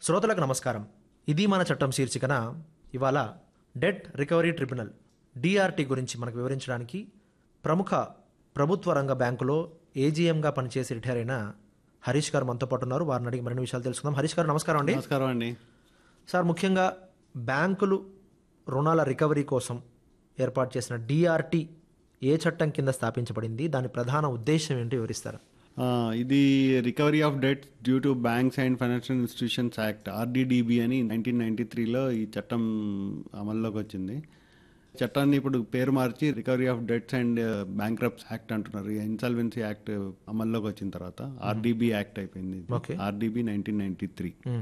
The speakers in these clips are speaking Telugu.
శ్రోతలకు నమస్కారం ఇది మన చట్టం శీర్షికన ఇవాళ డెట్ రికవరీ ట్రిబ్యునల్ డిఆర్టీ గురించి మనకు వివరించడానికి ప్రముఖ ప్రభుత్వ రంగ బ్యాంకులో ఏజీఎంగా పనిచేసి రిటైర్ అయిన హరీష్ గారు మనతో పాటు ఉన్నారు వారిని అడిగి మరిన్ని విషయాలు తెలుసుకుందాం హరీష్ గారు నమస్కారం అండి నమస్కారం అండి సార్ ముఖ్యంగా బ్యాంకులు రుణాల రికవరీ కోసం ఏర్పాటు చేసిన డిఆర్టీ ఏ చట్టం కింద స్థాపించబడింది దాని ప్రధాన ఉద్దేశం ఏంటి వివరిస్తారు ఆ, ఇది recovery of debt due to banks and financial institutions act RDDB అని నైన్టీన్ నైన్టీ త్రీలో ఈ చట్టం అమల్లోకి వచ్చింది చట్టాన్ని ఇప్పుడు పేరు మార్చి recovery of debts and bankruptcy act అంటున్నారు ఈ ఇన్సాల్వెన్సీ యాక్ట్ అమల్లోకి వచ్చిన తర్వాత ఆర్డీబీ యాక్ట్ అయిపోయింది Okay. RDB nineteen ninety three hmm.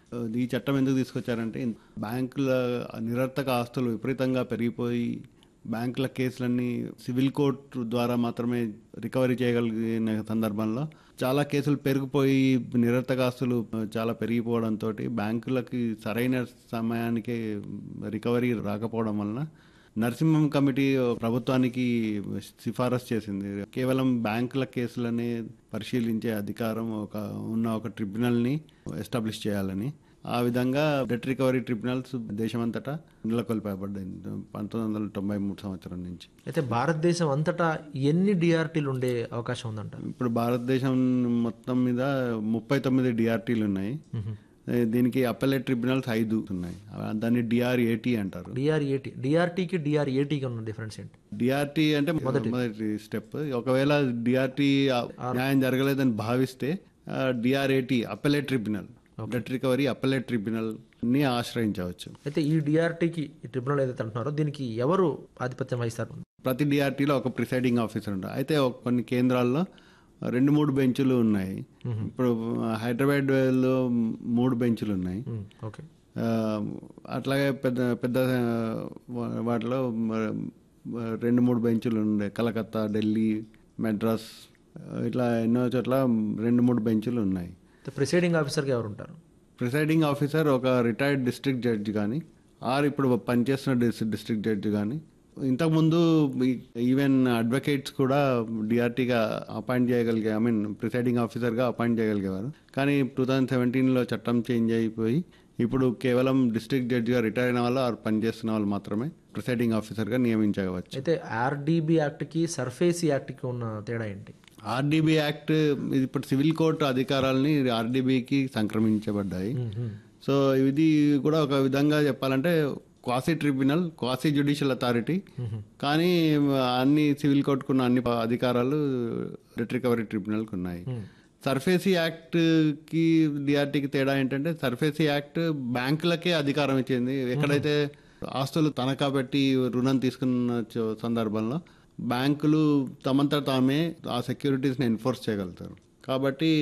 ఈ చట్టం ఎందుకు తీసుకొచ్చారంటే బ్యాంకుల నిరర్థక ఆస్తులు విపరీతంగా పెరిగిపోయి బ్యాంకుల కేసులన్నీ సివిల్ కోర్టు ద్వారా మాత్రమే రికవరీ చేయగలిగిన సందర్భంలో చాలా కేసులు పెరిగిపోయి నిరర్థక ఆస్తులు చాలా పెరిగిపోవడంతో బ్యాంకులకి సరైన సమయానికి రికవరీ రాకపోవడం వలన నరసింహం కమిటీ ప్రభుత్వానికి సిఫారసు చేసింది కేవలం బ్యాంకుల కేసులని పరిశీలించే అధికారం ఒక ఉన్న ఒక ట్రిబ్యునల్ని ఎస్టాబ్లిష్ చేయాలని ఆ విధంగా డెట్ రికవరీ ట్రిబ్యునల్స్ దేశమంతటా నెలకొల్పబడ్డాయి పంతొమ్మిది వందల తొంభై మూడు సంవత్సరం నుంచి అయితే భారతదేశం అంతటా ఎన్ని డిఆర్టీలు ఉండే అవకాశం ఉందంట ఇప్పుడు భారతదేశం మొత్తం మీద ముప్పై తొమ్మిది డిఆర్టీలు ఉన్నాయి దీనికి అప్పలేట్ ట్రిబ్యునల్స్ ఐదు ఉన్నాయి దాన్ని డిఆర్ఏటి అంటారు డిఆర్ఏటి డిఆర్టీకి డిఆర్ఏటీకి ఉన్న డిఫరెన్స్ ఏంటి డిఆర్టీ అంటే మొదటి స్టెప్ ఒకవేళ డిఆర్టీ న్యాయం జరగలేదని భావిస్తే DRAT appellate tribunal debt recovery appellate tribunal ని ఆశ్రయించవచ్చు అయితే ఈ డిఆర్టీకి ఈ ట్రిబ్యునల్ ఏదైతే అంటున్నారో దీనికి ఎవరు ఆధిపత్యం వహిస్తారు ప్రతి డిఆర్టీలో ఒక ప్రిసైడింగ్ ఆఫీసర్ ఉంటారు అయితే ఒక కొన్ని కేంద్రాల్లో రెండు మూడు బెంచులు ఉన్నాయి ఇప్పుడు హైదరాబాద్లో మూడు బెంచులు ఉన్నాయి మ్మ్. ఓకే ఆ, అట్లాగే పెద్ద పెద్ద ఆ, వా- వాటిలో మ- రెండు మూడు బెంచులు ఉండే కలకత్తా ఢిల్లీ మెడ్రాస్ ఆ, ఇట్లా ఎన్నో చోట్ల రెండు మూడు బెంచులు ఉన్నాయి అయితే ప్రిసైడింగ్ ఆఫీసర్గా ఎవరు ఉంటారు ప్రిసైడింగ్ ఆఫీసర్ ఒక రిటైర్డ్ డిస్ట్రిక్ట్ జడ్జి కానీ ఆర్ ఇప్పుడు పనిచేస్తున్న డిస్- డిస్ట్రిక్ట్ జడ్జి కానీ ఇంతకుముందు ఈ- ఈవెన్ అడ్వకేట్స్ కూడా డిఆర్టీగా అపాయింట్ చేయగలిగే ఐ మీన్ ప్రిసైడింగ్ ఆఫీసర్గా అపాయింట్ చేయగలిగేవారు కానీ టూ థౌజండ్ సెవెంటీన్లో చట్టం చేంజ్ అయిపోయి ఇప్పుడు కేవలం డిస్ట్రిక్ట్ జడ్జిగా రిటైర్ అయిన వాళ్ళు ఆర్ పనిచేస్తున్న వాళ్ళు మాత్రమే ప్రిసైడింగ్ ఆఫీసర్గా నియమించవచ్చు అయితే ఆర్డీబీ యాక్ట్కి సర్ఫేసీ యాక్ట్కి ఉన్న తేడా ఏంటి ఆర్డీబీ యాక్ట్ ఇది ఇప్పుడు సివిల్ కోర్టు అధికారాలని ఆర్డీబీకి సంక్రమించబడ్డాయి సో ఇది కూడా ఒక విధంగా చెప్పాలంటే quasi tribunal quasi judicial authority కానీ అన్ని సివిల్ కోర్టుకున్న అన్ని అధికారాలు డెట్ రికవరీ ట్రిబ్యునల్కి ఉన్నాయి సర్ఫేసీ యాక్ట్ కి డిఆర్టీకి తేడా ఏంటంటే సర్ఫేసీ యాక్ట్ బ్యాంకులకే అధికారం ఇచ్చింది ఎక్కడైతే ఆస్తులు తనఖా పెట్టి రుణం తీసుకున్న చో- సందర్భంలో బ్యాంకులు తమంతట తామే ఆ సెక్యూరిటీస్ని ఎన్ఫోర్స్ చేయగలుగుతారు కాబట్టి